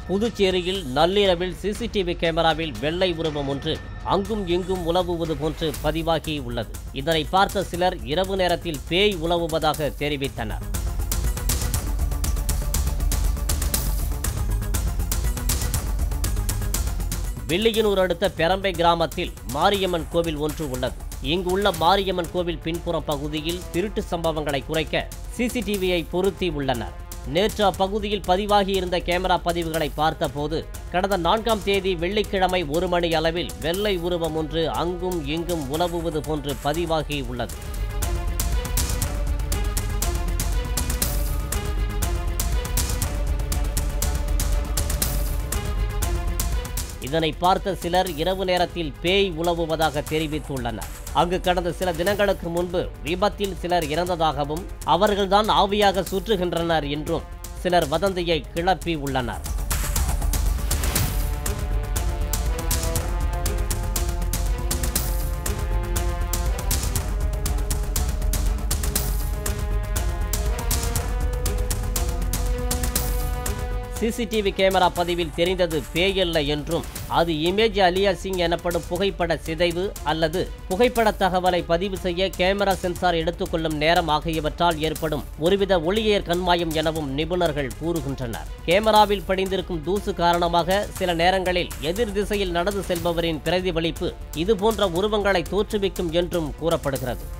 புதுச்சேரியில் நள்ளிரவில் சிசிடிவி கேமராவில் வெள்ளை உருவம் ஒன்று அங்கும் இங்கும் உலவுவது போன்று பதிவாகி உள்ளது இதனை பார்த்த சிலர் இரவு நேரத்தில் பேய் உலவுவதாக தெரிவித்தனர் வில்லியனூர் அடுத்த பெரம்பை கிராமத்தில் மாரியம்மன் கோவில் ஒன்று உள்ளது இங்கு உள்ள மாரியம்மன் கோவில் பின்புறம் பகுதியில் திருட்டு சம்பவங்களை குறைக்க சிசிடிவியை பொருத்தி உள்ளனர் நேற்று அப்பகுதியில் பதிவாகியிருந்த கேமரா பதிவுகளை பார்த்தபோது கடந்த நான்காம் தேதி வெள்ளிக்கிழமை ஒரு மணி அளவில் வெள்ளை உருவம் ஒன்று அங்கும் இங்கும் உலவுவது போன்று பதிவாகி உள்ளது இதனை பார்த்த சிலர் இரவு நேரத்தில் பேய் உலவுவதாக தெரிவித்துள்ளனர் அங்கு கடந்த சில தினங்களுக்கு முன்பு விபத்தில் சிலர் இறந்ததாகவும் அவர்கள்தான் ஆவியாக சுற்றுகின்றனர் என்றும் சிலர் வதந்தியை கிளப்பி உள்ளனர் சிசிடிவி கேமரா பதிவில் தெரிந்தது பேயல்ல என்றும் அது இமேஜ் அலியாசிங் எனப்படும் புகைப்பட சிதைவு அல்லது புகைப்பட தகவலை பதிவு செய்ய கேமரா சென்சார் எடுத்துக்கொள்ளும் நேரம் ஆகியவற்றால் ஏற்படும் ஒருவித ஒளியேர் கண்மாயம் எனவும் நிபுணர்கள் கூறுகின்றனர் கேமராவில் படிந்திருக்கும் தூசு காரணமாக சில நேரங்களில் எதிர் திசையில் நடந்து செல்பவரின் பிரதிபலிப்பு இதுபோன்ற உருவங்களை தோற்றுவிக்கும் என்றும் கூறப்படுகிறது